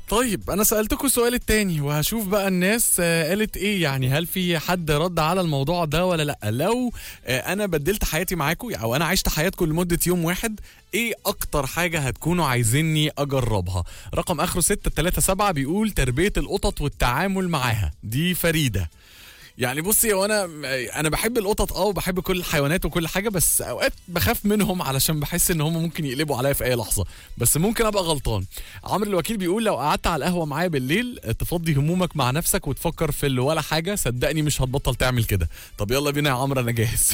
طيب انا سالتكم السؤال التاني وهشوف بقى الناس آه، قالت ايه يعني هل في حد رد على الموضوع ده ولا لا لو آه، انا بدلت حياتي معاكم او انا عشت حياتكم لمده يوم واحد ايه اكتر حاجه هتكونوا عايزيني اجربها رقم اخره 637 بيقول تربيه القطط والتعامل معاها دي فريده يعني بصي هو انا انا بحب القطط اه وبحب كل الحيوانات وكل حاجه بس اوقات بخاف منهم علشان بحس ان هم ممكن يقلبوا عليا في اي لحظه بس ممكن ابقى غلطان عمرو الوكيل بيقول لو قعدت على القهوه معايا بالليل تفضي همومك مع نفسك وتفكر في اللي ولا حاجه صدقني مش هتبطل تعمل كده طب يلا بينا يا عمرو انا جاهز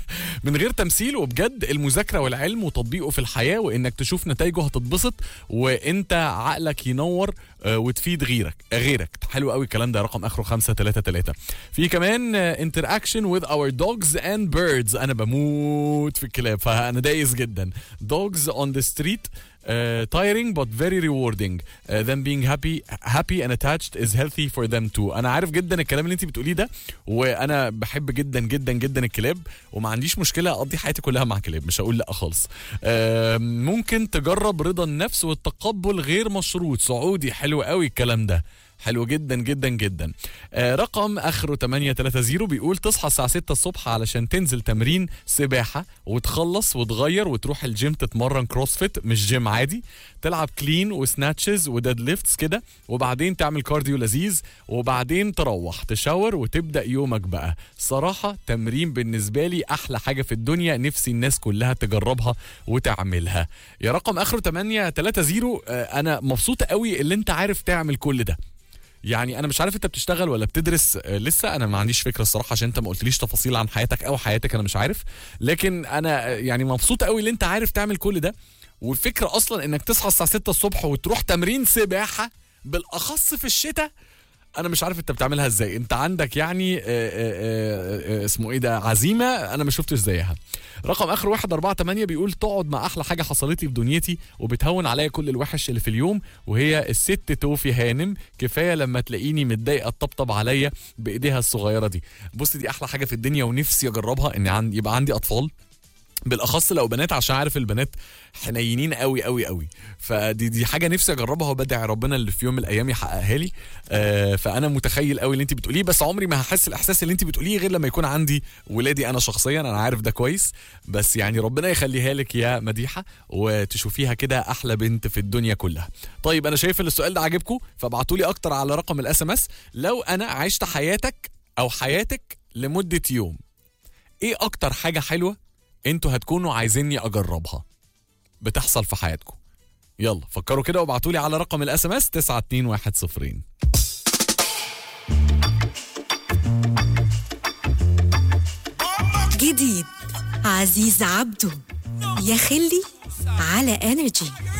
من غير تمثيل وبجد المذاكره والعلم وتطبيقه في الحياه وانك تشوف نتائجه هتتبسط وانت عقلك ينور آه، وتفيد غيرك آه، غيرك حلو قوي الكلام ده رقم اخره 533 في كمان انتراكشن with our dogs and birds انا بموت في الكلاب فانا دايس جدا dogs on the street uh, tiring but very rewarding uh, them being happy happy and attached is healthy for them too انا عارف جدا الكلام اللي انت بتقوليه ده وانا بحب جدا جدا جدا الكلاب وما عنديش مشكله اقضي حياتي كلها مع كلاب مش هقول لا خالص آه، ممكن تجرب رضا النفس والتقبل غير مشروط سعودي حلو قوي الكلام ده حلو جدا جدا جدا آه رقم اخره 830 بيقول تصحى الساعه 6 الصبح علشان تنزل تمرين سباحه وتخلص وتغير وتروح الجيم تتمرن كروسفيت مش جيم عادي تلعب كلين وسناتشز وديد ليفتس كده وبعدين تعمل كارديو لذيذ وبعدين تروح تشاور وتبدا يومك بقى صراحه تمرين بالنسبه لي احلى حاجه في الدنيا نفسي الناس كلها تجربها وتعملها يا رقم اخره 830 آه انا مبسوطه قوي اللي انت عارف تعمل كل ده يعني انا مش عارف انت بتشتغل ولا بتدرس آه، لسه انا ما عنديش فكره الصراحه عشان انت ما قلتليش تفاصيل عن حياتك او حياتك انا مش عارف لكن انا آه، يعني مبسوط قوي اللي انت عارف تعمل كل ده والفكره اصلا انك تصحى الساعه 6 الصبح وتروح تمرين سباحه بالاخص في الشتاء انا مش عارف انت بتعملها ازاي انت عندك يعني آه، آه، آه، آه، اسمه ايه ده عزيمه انا ما شفتش زيها رقم اخر واحد أربعة تمانية بيقول تقعد مع احلى حاجه حصلت لي في دنيتي وبتهون عليا كل الوحش اللي في اليوم وهي الست توفي هانم كفايه لما تلاقيني متضايقه تطبطب عليا بايديها الصغيره دي بص دي احلى حاجه في الدنيا ونفسي اجربها ان عندي يبقى عندي اطفال بالاخص لو بنات عشان عارف البنات حنينين قوي قوي قوي فدي دي حاجه نفسي اجربها وبدعي ربنا اللي في يوم من الايام يحققها لي آه فانا متخيل قوي اللي انت بتقوليه بس عمري ما هحس الاحساس اللي انت بتقوليه غير لما يكون عندي ولادي انا شخصيا انا عارف ده كويس بس يعني ربنا يخليها لك يا مديحه وتشوفيها كده احلى بنت في الدنيا كلها طيب انا شايف ان السؤال ده عاجبكم فابعتوا لي اكتر على رقم الاس ام اس لو انا عشت حياتك او حياتك لمده يوم ايه اكتر حاجه حلوه انتوا هتكونوا عايزيني اجربها بتحصل في حياتكم يلا فكروا كده وابعتوا لي على رقم الاس ام اس 92110 جديد عزيز عبده يا خلي على انرجي